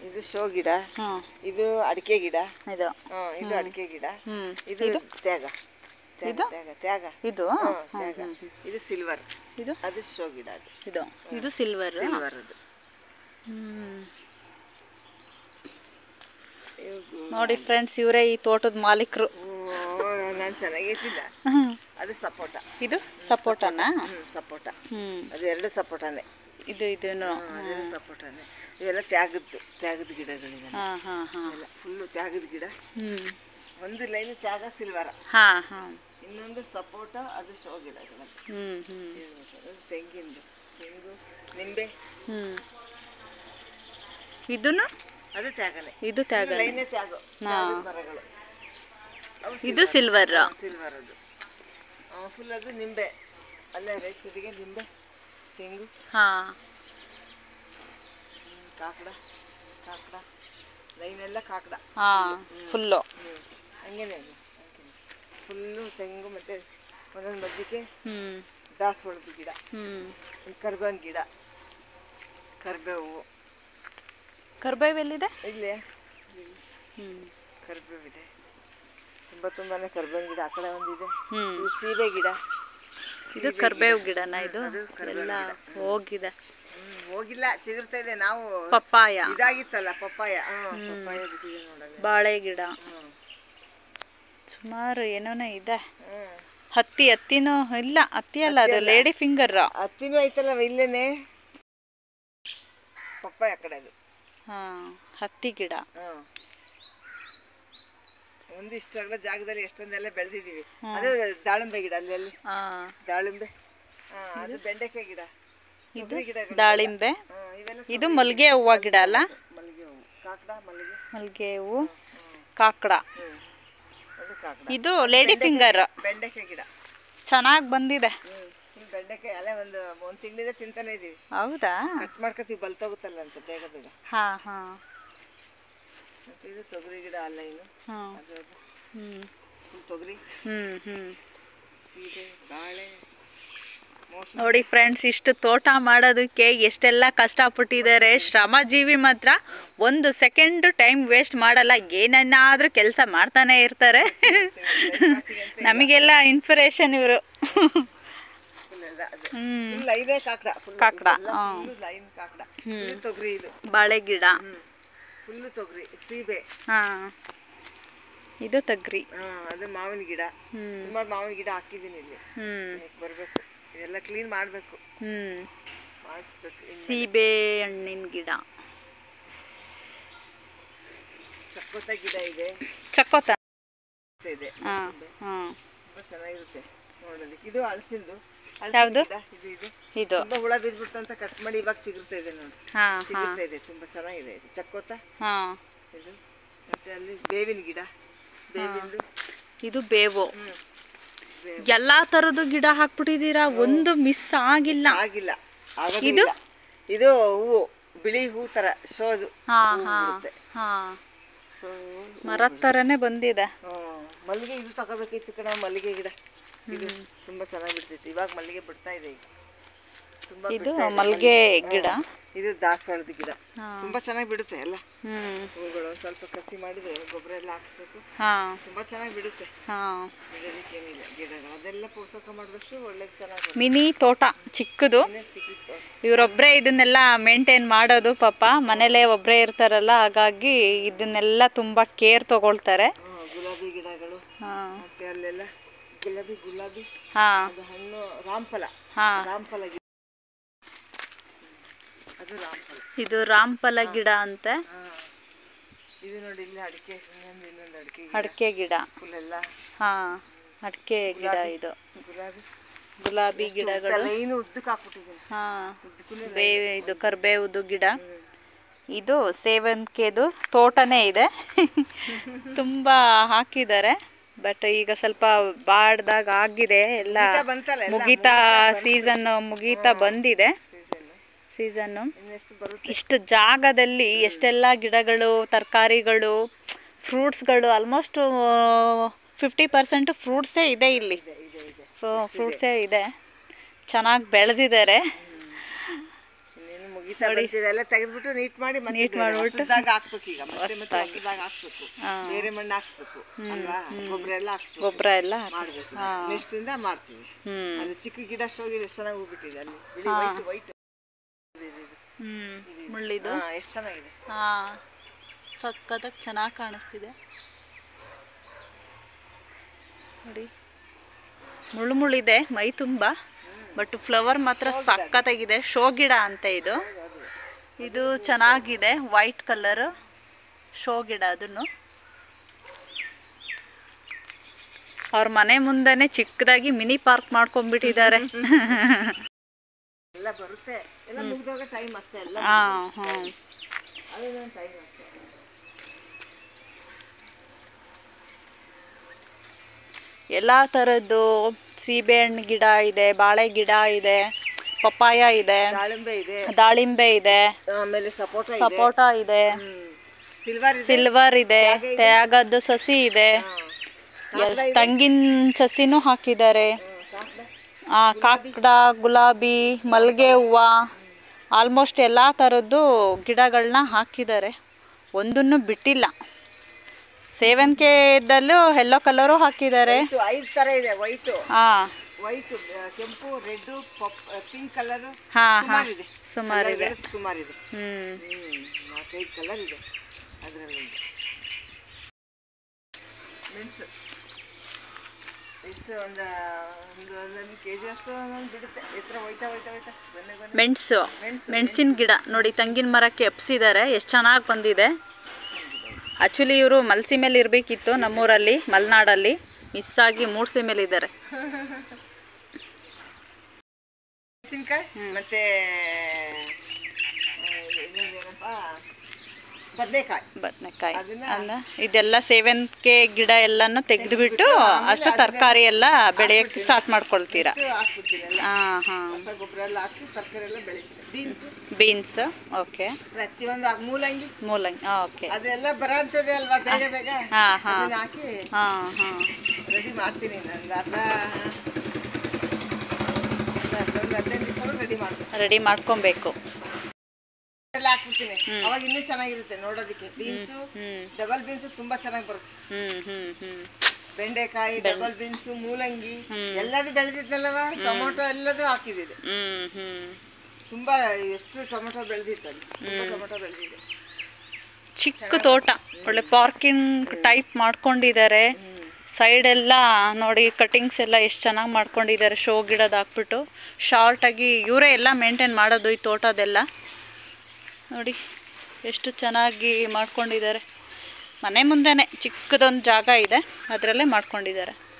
ಇದು ಶೋ ಗಿಡ ಹಾಂ ಇದು ಅಡಿಕೆ ಗಿಡ ಇದು ಹಾ, ಇದು ಅಡಿಕೆ ಗಿಡ ಹ್ಞೂ ಇದು ತ್ಯಾಗ ತ್ಯಾಗ, ಇದು? ತ್ಯಾಗ ತ್ಯಾಗ ಇದು ಹಾ, ಹಾಂ ತ್ಯಾಗ ಇದು ಸಿಲ್ವರ್ ಇದು ಅದು ಶೋ ಗಿಡ ಅದು ಇದು ಇದು ಸಿಲ್ವರ್ ಸಿಲ್ವರ್ ಅದು ಹ್ಮ್ ಇವು- ನೋಡಿ ಫ್ರೆಂಡ್ಸ್ ಇವರೇ ಈ ತೋಟದ ಮಾಲೀಕರು ಓ, ನಾನ್ ಚೆನ್ನಾಗಿದ್ದಿಲ್ಲ ಅದು ಸಪೋಟ ಇದು ಸಪೋಟನಾ ಹ್ಮ್ ಸಪೋಟ ಹ್ಮ್ ಅದು ಎರಡು ಸಪೋಟನೇ ಇದು ಇದನ್ನು ಹಾ, ಅದೆಲ್ಲ ಸಪೋಟನೇ ಇವೆಲ್ಲ ತ್ಯಾಗದ್ದು ತ್ಯಾಗದ ಗಿಡಗಳಿವೆ ಹಾ ಹಾ ಹಾ ಎಲ್ಲ ಫುಲ್ಲು ತ್ಯಾಗದ ಗಿಡ ಹ್ಮ್ ಒಂದು ಲೈನ್ ತ್ಯಾಗ ಸಿಲ್ವರ ಹಾ ಹಾ ಇನ್ನೊಂದು ಸಪೋಟ ಅದು ಶೋ ಗಿಡಗಳು ಹ್ಮ್ ಹ್ಮ್ ಅದು ತೆಂಗಿಂದು ತೆಂಗು ನಿಂಬೆ ಹ್ಮ್ ಇದನ್ನು ಅದು ತ್ಯಾಗನೇ ಇದು ತ್ಯಾಗ ಲೈನೇ ತ್ಯಾಗ ತ್ಯಾಗದ ಮರಗಳು ಅವು ಇದು ಸಿಲ್ವರ್ ಸಿಲ್ವರ್ ಅದು ಫುಲ್ ಅದು ನಿಂಬೆ ಅಲ್ಲೇ ರೈಟ್ ಸೈಡಿಗೆ ನಿಂಬೆ ತೆಂಗು ಹಾ ಹ್ಮ್, ಕಾಕಡ ಕಾಕಡ ಲೈನ್ ಎಲ್ಲ ಕಾಕಡ ಹಾ ಫುಲ್ಲು ಹ್ಞೂ ಹಂಗೇನೆ ಅದು ಫುಲ್ಲು ತೆಂಗು ಮತ್ತು ಒಂದೊಂದು ಮಧ್ಯಕ್ಕೆ ಹ್ಮ್ ದಾಸವಾಳದ ಗಿಡ ಹ್ಮ್ ಒಂದು ಕರ್ಬೇವಿನ ಗಿಡ ಕರ್ಬೇವು ಕರ್ಬೇವು ಎಲ್ಲಿದೆ ಇಲ್ಲೇ ಹ್ಮ್ ಕರ್ಬೇವಿದೆ ತುಂಬ ತುಂಬಾನೇ ಕರ್ಬೇವಿನ ಗಿಡ ಆ ಕಡೆ ಒಂದಿದೆ ಹ್ಮ್ ಇದು ಸೀಬೆ ಗಿಡ ಇದು ಕರ್ಬೇವು ಗಿಡನ ಇದು ಅದು ಕರ್ಬೇವು ಎಲ್ಲ ಹೋಗಿದೆ ಹ್ಮ್, ಹೋಗಿಲ್ಲ ಚಿಗುರ್ತಾ ಇದೆ ನಾವು ಪಪ್ಪಾಯ ಇದಾಗಿತ್ತಲ್ಲ ಪಪ್ಪಾಯ ಹ್ಮ್, ಪಪ್ಪಾಯ ಬಿಟ್ಟಿದೆ ನೋಡಲ್ಲ ಬಾಳೆ ಗಿಡ ಹ್ಮ್. ಸುಮಾರು ಏನೋನ ಇದೆ ಹ್ಮ್. ಹತ್ತಿ ಹತ್ತಿನೂ ಇಲ್ಲ ಹತ್ತಿ ಅಲ್ಲ ಅದು ಲೇಡಿ ಫಿಂಗರ್ ಹತ್ತಿನೂ ಐತಲ್ಲ ಇಲ್ಲೇನೆ ಪಪ್ಪಾಯ ಆ ಕಡೆ ಅದು ಹಾ ಹತ್ತಿ ಗಿಡ ಹ್ಮ್. ಒಂದು ಇಷ್ಟಗಳ ಜಾಗದಲ್ಲಿ ಎಷ್ಟೊಂದೆಲ್ಲ ಬೆಳೆದಿದ್ದೀವಿ ಅದು ದಾಳಿಂಬೆ ಗಿಡ ಅಲ್ಲಿ ಅಲ್ಲಿ ಹಾ ದಾಳಿಂಬೆ ಹಾ, ಅದು ಬೆಂಡೆಕಾಯಿ ಗಿಡ ಇದು ತೊಗರಿ ಗಿಡಗಳು ದಾಳಿಂಬೆ ಹಾ, ಇವೆಲ್ಲ ಇದು ಮಲ್ಗೆ ಹೂವ ಗಿಡ ಅಲ್ಲ ಮಲ್ಲಿಗೆ ಹೂವು ಕಾಕಡ ಮಲ್ಲಿಗೆ ಮಲ್ಗೆ ಹೂವು ಕಾಕಡ ಹ್ಮ್ ಅದು ಕಾಕಡ ಇದು ಲೇಡಿ ಫಿಂಗರ್ ಬೆಂಡೆಕಾಯಿ ಗಿಡ ಚೆನ್ನಾಗಿ ಬಂದಿದೆ ಹ್ಮ್ ಇಲ್ಲಿ ಬೆಂಡೆಕಾಯಿ ಅಲ್ಲೇ ಒಂದು ಒಂದು ತಿಂಗಳಿಂದ ತಿಂತಾನೆ ಇದೀವಿ ಹೌದಾ ಕಟ್ ಮಾಡ್ಕೊತೀವಿ ಬಲ್ತೋಗುತ್ತಲ್ಲ ಅಂತ ಬೇಗ ಬೇಗ ಹಾ ಹಾ ಮತ್ತೆ ಇದು ತೊಗರಿ ಗಿಡ ಅಲ್ಲ ಇನ್ನು ಹಾ ಅದು ಅದು. ಹ್ಮ್ ಫುಲ್ ತೊಗರಿ ಹ್ಮ್ ಹ್ಮ್ ಸೀಬೆ ಬಾಳೆ ಮೋಸ ನೋಡಿ ಫ್ರೆಂಡ್ಸ್ ಇಷ್ಟು ತೋಟ ಮಾಡೋದಕ್ಕೆ ಎಷ್ಟೆಲ್ಲ ಕಷ್ಟಪಟ್ಟಿದ್ದಾರೆ ಶ್ರಮಜೀವಿ ಮಾತ್ರ ಒಂದು ಸೆಕೆಂಡ್ ಟೈಮ್ ವೇಸ್ಟ್ ಮಾಡಲ್ಲ ಏನನ್ನಾದ್ರೂ ಕೆಲಸ ಮಾಡ್ತಾನೆ ಇರ್ತಾರೆ ನಮಗೆಲ್ಲ ಇನ್ಸ್ಪಿರೇಷನ್ ಇವರು ಫುಲ್ ಎಲ್ಲ ಅದು ಹ್ಮ್ ಫುಲ್ ಲೈನೇ ಕಾಕಡ ಫುಲ್ ಕಾಕಡ, ಫುಲ್ ಲೈನ್ ಕಾಕಡ ಇದು ತೊಗರಿ ಇದು ಬಾಳೆ ಗಿಡ ಹ್ಮ್ ಫುಲ್ಲು ತೊಗರಿ ಸೀಬೆ ಹಾ ಇದು ತಗ್ರಿ ಹಾ ಅದು ಮಾವಿನ ಗಿಡ ಹ್ಮ್. ಸುಮಾರು ಮಾವಿನ ಗಿಡ ಹಾಕಿದ್ದೀನಿ ಇಲ್ಲಿ ಹ್ಮ್ ಬರಬೇಕು ಇದೆಲ್ಲ ಕ್ಲೀನ್ ಮಾಡಬೇಕು ಹ್ಮ್ ಮಾಡಿಸ್ಬೇಕು ಸೀಬೆ ಹಣ್ಣಿನ ಗಿಡ ಚಕ್ಕೋತ ಗಿಡ ಇದೆ ಚಕ್ಕೋತ ಇದೆ ಹಾ ಹಾ ತುಂಬಾ ಚೆನ್ನಾಗಿರುತ್ತೆ ನೋಡೋದಕ್ಕೆ ಇದು ಹಲಸಿಂದು ಯಾವ್ದು? ಗಿಡ ಇದು ಇದು ಇದು ತುಂಬಾ ಹುಳ ಬಿದ್ಬಿಡ್ತು ಅಂತ ಕಟ್ ಮಾಡಿ ಇವಾಗ ಚಿಗುರ್ತಾ ಇದೆ ನೋಡಿ ಹಾ ಹಾ ಚಿಗುರ್ತಾ ಇದೆ ತುಂಬಾ ಚೆನ್ನಾಗಿದೆ ಇದು ಚಕ್ಕೋತ ಹಾ ಇದು ಮತ್ತೆ ಅಲ್ಲಿ ಬೇವಿನ ಗಿಡ ಬೇವಿಂದು ಇದು ಬೇವು ಹ್ಮ್ ಬೇವು. ಎಲ್ಲಾ ತರದ್ದು ಗಿಡ ಹಾಕ್ಬಿಟ್ಟಿದೀರಾ ಒಂದು ಮಿಸ್ ಆಗಿಲ್ಲ ಆಗಿಲ್ಲ ಆಗೋದಿಲ್ಲ ಇದು ಹೂವು ಬಿಳಿ ಹೂ ತರ ಶೋದು ಹಾ ಹಾ ಹಾ ಶೋ ಮರದ ತರನೇ ಬಂದಿದೆ ಮಲ್ಲಿಗೆ ಇದು ತಗೋಬೇಕಿತ್ತು ಕಣ ಮಲ್ಲಿಗೆ ಗಿಡ ಇದು ತುಂಬಾ ಚೆನ್ನಾಗಿ ಬಿಡ್ತೈತಿ ಇವಾಗ ಮಲ್ಲಿಗೆ ಬಿಡ್ತಾ ಇದೆ ಈಗ ತುಂಬಾ ಇದು ಬಿಡ್ತಾ ಇದೆ ಮಲ್ಗೆ ಗಿಡ ಇದು ದಾಸವಾಳದ ಗಿಡ ಹಾ ತುಂಬಾ ಚೆನ್ನಾಗಿ ಬಿಡುತ್ತೆ ಎಲ್ಲ ಹ್ಮ್ ಹೂಗಳು ಒಂದ್ ಸ್ವಲ್ಪ ಕಸಿ ಮಾಡಿದ್ರೆ ಗೊಬ್ಬರ ಎಲ್ಲ ಹಾಕ್ಸ್ಬೇಕು ಹಾ ತುಂಬಾ ಚೆನ್ನಾಗಿ ಬಿಡುತ್ತೆ ಹಾ ಬಿಡೋದಕ್ಕೇನಿಲ್ಲ ಗಿಡಗಳು ಅದೆಲ್ಲ ಪೋಷಕ ಮಾಡಿದಷ್ಟು ಒಳ್ಳೇದು ಚೆನ್ನಾಗಿ ಮಿನಿ ತೋಟ ಚಿಕ್ಕದು ಚಿಕ್ಕ ಇವರೊಬ್ಬರೇ ಇದನ್ನೆಲ್ಲ ಮೇಂಟೈನ್ ಮಾಡೋದು ಪಾಪ ಮನೇಲೇ ಒಬ್ಬರೇ ಇರ್ತಾರಲ್ಲ ಹಾಗಾಗಿ ಇದನ್ನೆಲ್ಲ ತುಂಬ ಕೇರ್ ತಗೊಳ್ತಾರೆ ಗುಲಾಬಿ ಗಿಡಗಳು ಹಾಂ ಮತ್ತೆ ಅಲ್ಲೆಲ್ಲ ಗುಲಾಬಿ ಗುಲಾಬಿ ಹಾಂ ಅದು ಹಣ್ಣು ರಾಮ್ಫಲ ಹಾಂ ರಾಮ್ಫಲ ಗಿಡ ಅದು ರಾಮ್ಫಲ ಇದು ರಾಮ್ಫಲ ಗಿಡ ಅಂತೆ ಹಾ ಇದು ನೋಡಿ ಇಲ್ಲಿ ಅಡಿಕೆ ಇನ್ನೊಂದು ಇನ್ನೊಂದು ಅಡಿಕೆ ಅಡಿಕೆ ಗಿಡ ಫುಲ್ ಎಲ್ಲ ಹಾಂ ಅಡಿಕೆ ಗಿಡ ಇದು ಗುಲಾಬಿ ಗುಲಾಬಿ ಗಿಡಗಳು ಲೈನು ಉದ್ದಕ್ಕೆ ಹಾಕ್ಬಿಟ್ಟಿದ್ದೀನಿ ಹಾಂ ಉದ್ದಕ್ಕೂ ಬೇವು ಇದು ಕರ್ಬೇವುದು ಗಿಡ ಇದು ಸೇವಂತಿಗೆದು ತೋಟನೇ ಇದೆ ತುಂಬ ಹಾಕಿದ್ದಾರೆ ಬಟ್ ಈಗ ಸ್ವಲ್ಪ ಬಾಡ್ದಾಗ ಆಗಿದೆ ಎಲ್ಲ ಬಂತಲ್ಲ ಎಲ್ಲ ಮುಗೀತಾ ಸೀಸನ್ ಮುಗೀತಾ ಬಂದಿದೆ ಸೀಸನ್ ಸೀಸನ್ನು ಇನ್ನೆಷ್ಟು ಬರುತ್ತೆ ಇಷ್ಟು ಜಾಗದಲ್ಲಿ ಎಷ್ಟೆಲ್ಲ ಗಿಡಗಳು ತರಕಾರಿಗಳು ಫ್ರೂಟ್ಸ್ಗಳು ಆಲ್ಮೋಸ್ಟ್ ಫಿಫ್ಟಿ ಪರ್ಸೆಂಟ್ ಫ್ರೂಟ್ಸೇ ಇದೆ ಇಲ್ಲಿ ಇದೆ ಇದೆ ಇದೆ ಫ್ರೂಟ್ಸೇ ಇದೆ ಚೆನ್ನಾಗಿ ಬೆಳೆದಿದ್ದಾರೆ ಇನ್ನೇನು ಮುಗಿ ಈ ತರ ಬರ್ತಿದೆ ಎಲ್ಲ ತೆಗೆದ್ಬಿಟ್ಟು ನೀಟ್ ಮಾಡಿ ಮತ್ತೆ Neat ಬೇರೆ ಮಾಡ್ಬಿಟ್ಟು ಹೊಸದಾಗಿ ಹಾಕ್ಬೇಕು ಈಗ ಮತ್ತೆ ಮತ್ತೆ ಹೊಸದಾಗಿ ಹಾಕ್ಬೇಕು ಹಾ. ಬೇರೆ ಮಣ್ಣು ಹಾಕ್ಸ್ಬೇಕು ಅಲ್ವಾ ಗೊಬ್ಬರ ಎಲ್ಲ ಹಾಕ್ಸ್ಬೇಕು ಗೊಬ್ಬರ ಎಲ್ಲ ಮಾಡ್ಬೇಕು ನೆಕ್ಸ್ಟ್ ಇಂದ ಮಾಡ್ತೀವಿ ಹ್ಮ್ ಅಲ್ಲಿ ಚಿಕ್ಕ ಗಿಡ ಶೋಗಿ ಎಷ್ಟು ಚೆನ್ನಾಗಿ ಹೋಗ್ಬಿಟ್ಟಿದೆ ಅಲ್ಲಿ ಬಿಳಿ ವೈಟ್ ವೈಟ್ ಹ್ಮ್ ಮುಳ್ಳಿದು ಹಾ ಎಷ್ಟು ಚೆನ್ನಾಗಿದೆ ಹಾ ಸಕ್ಕತ್ತಾಗಿ ಚೆನ್ನಾಗಿ ಕಾಣಿಸ್ತಿದೆ ನೋಡಿ ಮುಳ್ಳು ಮುಳ್ಳಿದೆ ಮೈ ತುಂಬ ಬಟ್ ಫ್ಲವರ್ ಮಾತ್ರ ಸಕ್ಕತ್ತಾಗಿದೆ ಶೋ ಗಿಡ ಅಂತ ಇದು ಇದು ಚೆನ್ನಾಗಿದೆ ವೈಟ್ ಕಲರ್ ಶೋ ಗಿಡ ಅದನ್ನು ಅವ್ರ ಮನೆ ಮುಂದೆನೆ ಚಿಕ್ಕದಾಗಿ ಮಿನಿ ಪಾರ್ಕ್ ಮಾಡ್ಕೊಂಡ್ಬಿಟ್ಟಿದ್ದಾರೆ ಎಲ್ಲ ಬರುತ್ತೆ ಎಲ್ಲ ಮುಗ್ದೋಗ ಟೈಮ್ ಅಷ್ಟೇ ಎಲ್ಲ ಹಾ ಹ್ಞೂ ಅದೇನೊಂದು ಟೈಮ್ ಅಷ್ಟೇ ಎಲ್ಲ ಥರದ್ದು ಸೀಬೆಹಣ್ಣು ಗಿಡ ಇದೆ ಬಾಳೆ ಗಿಡ ಇದೆ ಪಪ್ಪಾಯ ಇದೆ ದಾಳಿಂಬೆ ಇದೆ ದಾಳಿಂಬೆ ಇದೆ ಆಮೇಲೆ ಸಪೋಟ ಇದೆ ಸಪೋಟ ಇದೆ ಸಿಲ್ವರ್ ಇದೆ ಸಿಲ್ವರ್ ಇದೆ ತ್ಯಾಗದ ಸಸಿ ಇದೆ ಎಲ್- ತಂಗಿನ ಸಸಿನೂ ಹಾಕಿದ್ದಾರೆ ಆ, ಕಾಕಡ ಗುಲಾಬಿ ಮಲ್ಲಿಗೆ ಹೂವು ಆಲ್ಮೋಸ್ಟ್ ಎಲ್ಲ ಥರದ್ದು ಗಿಡಗಳನ್ನ ಹಾಕಿದ್ದಾರೆ ಒಂದನ್ನು ಬಿಟ್ಟಿಲ್ಲ ಸೇವಂತಿಗೆದಲ್ಲೂ ಎಲ್ಲೋ ಕಲರು ಹಾಕಿದ್ದಾರೆ ಇದು ಐದು ತರ ಇದೆ ವೈಟ್ ಹಾಂ ವೈಟ್ ಕೆಂಪು ರೆಡ್ ಪಿಂಕ್ ಕಲರ್ ಹಾಂ ಹಾಂ ಸುಮಾರಿದೆ ಸುಮಾರಿದೆ ಸುಮಾರಿದೆ ಹ್ಞೂ ಹ್ಮ್ ನಾಲ್ಕೈದು ಕಲರ್ ಇದೆ ಅದರಲ್ಲಿ ಮೆಣಸು ಎಷ್ಟು ಒಂದು ಒಂದು ಒಂದೊಂದು ಕೆ ಜಿ ಅಷ್ಟು ಒಂದೊಂದು ಬಿಡುತ್ತೆ ಎತ್ತರ ಹೋಯ್ತಾ ಹೋಯ್ತಾ ಹೋಯ್ತಾ ಬನ್ನಿ ಬನ್ನಿ ಮೆಣಸು ಮೆಣಸು ಮೆಣಸಿನ ಗಿಡ ನೋಡಿ ತಂಗಿನ ಮರಕ್ಕೆ ಎಪ್ಸಿದ್ದಾರೆ ಎಷ್ಟು ಚೆನ್ನಾಗಿ ಬಂದಿದೆ ಆ್ಯಕ್ಚುಲಿ ಇವರು ಮಲ್ಸಿ ಮೇಲೆ ಇರಬೇಕಿತ್ತು ನಮ್ಮೂರಲ್ಲಿ ಮಲೆನಾಡಲ್ಲಿ ಮಿಸ್ ಆಗಿ ಮೂಡ್ಸಿ ಮೇಲೆ ಇದ್ದಾರೆ ಮೆಣಸಿನ್ಕಾಯಿ ಮತ್ತೆ ಆ, ಇನ್ನೊಂದೇನಪ್ಪ ಬದನೆಕಾಯಿ ಬದನೆಕಾಯಿ ಅದನ್ನ ಅಲ್ಲ ಇದೆಲ್ಲ ಸೇವಂತಿಗೆ ಗಿಡ ಎಲ್ಲನೂ ತೆಗೆದುಬಿಟ್ಟು ಅಷ್ಟು ತರಕಾರಿ ಎಲ್ಲ ಬೆಳೆಯೋಕ್ಕೆ ಸ್ಟಾರ್ಟ್ ಮಾಡ್ಕೊಳ್ತೀರಾ ಹಾಕ್ಬಿಡ್ತೀನಿ ಎಲ್ಲ ಹಾಂ ಹಾಂ ಹೊಸ ಗೊಬ್ಬರ ಎಲ್ಲ ಹಾಕ್ಸಿ ತರಕಾರಿ ಎಲ್ಲ ಬೆಳಿತೀನಿ ಬೀನ್ಸು ಬೀನ್ಸ್ ಓಕೆ ಪ್ರತಿಯೊಂದು ಹಾಕ್- ಮೂಲಂಗಿ ಮೂಲಂಗಿ ಓಕೆ ಅದೆಲ್ಲ ಬರೋಂಥದ್ದೇ ಅಲ್ವಾ ಬೇಗ ಬೇಗ ಹಾಂ ಹಾಂ ಅದನ್ನ ಹಾಕಿ ಹಾಂ ಹಾಂ ರೆಡಿ ಮಾಡ್ತೀನಿ ನಂದು ಅರ್ಧ ಒಂದು ಹದಿನೈದು ದಿವಸ ರೆಡಿ ಮಾಡ್ತೀನಿ ರೆಡಿ ಮಾಡ್ಕೊಬೇಕು ಎಲ್ಲ ಹಾಕ್ಬಿಡ್ತೀನಿ ಅವಾಗ ಇನ್ನೂ ಚೆನ್ನಾಗಿರುತ್ತೆ ನೋಡೋದಕ್ಕೆ ಬೀನ್ಸು ಹ್ಞೂ ಡಬಲ್ ಬೀನ್ಸು ತುಂಬಾ ಚೆನ್ನಾಗಿ ಬರುತ್ತೆ ಹ್ಞೂ ಹ್ಞೂ ಹ್ಞೂ ಬೆಂಡೆಕಾಯಿ ಡಬಲ್ ಬೀನ್ಸು ಮೂಲಂಗಿ ಎಲ್ಲದೂ ಬೆಳೆದಿದ್ನಲ್ಲವ ಟೊಮೊಟೊ ಎಲ್ಲದೂ ಹಾಕಿದ್ದೀನಿ ಹ್ಞೂ ಹ್ಞೂ ತುಂಬಾ ಎಷ್ಟು ಟೊಮೊಟೊ ಬೆಳೆದಿತ್ತು ಅಲ್ಲಿ ತುಂಬಾ ಟೊಮೊಟೊ ಬೆಳೆದಿದೆ ಚಿಕ್ಕ ತೋಟ ಒಳ್ಳೆ ಪಾರ್ಕಿಂಗ್ ಟೈಪ್ ಮಾಡ್ಕೊಂಡಿದ್ದಾರೆ ಸೈಡ್ ಎಲ್ಲ ನೋಡಿ ಕಟಿಂಗ್ಸ್ ಎಲ್ಲ ಎಷ್ಟು ಚೆನ್ನಾಗಿ ಮಾಡ್ಕೊಂಡಿದ್ದಾರೆ ಶೋ ಗಿಡದ ಹಾಕ್ಬಿಟ್ಟು ಶಾರ್ಟಾಗಿ ಇವರೇ ಎಲ್ಲ ಮೇಂಟೈನ್ ಮಾಡೋದು ಈ ತೋಟದೆಲ್ಲ ನೋಡಿ ಎಷ್ಟು ಚೆನ್ನಾಗಿ ಮಾಡ್ಕೊಂಡಿದ್ದಾರೆ ಮನೆ ಮುಂದೆನೇ ಚಿಕ್ಕದೊಂದು ಜಾಗ ಇದೆ ಅದರಲ್ಲೇ ಮಾಡ್ಕೊಂಡಿದ್ದಾರೆ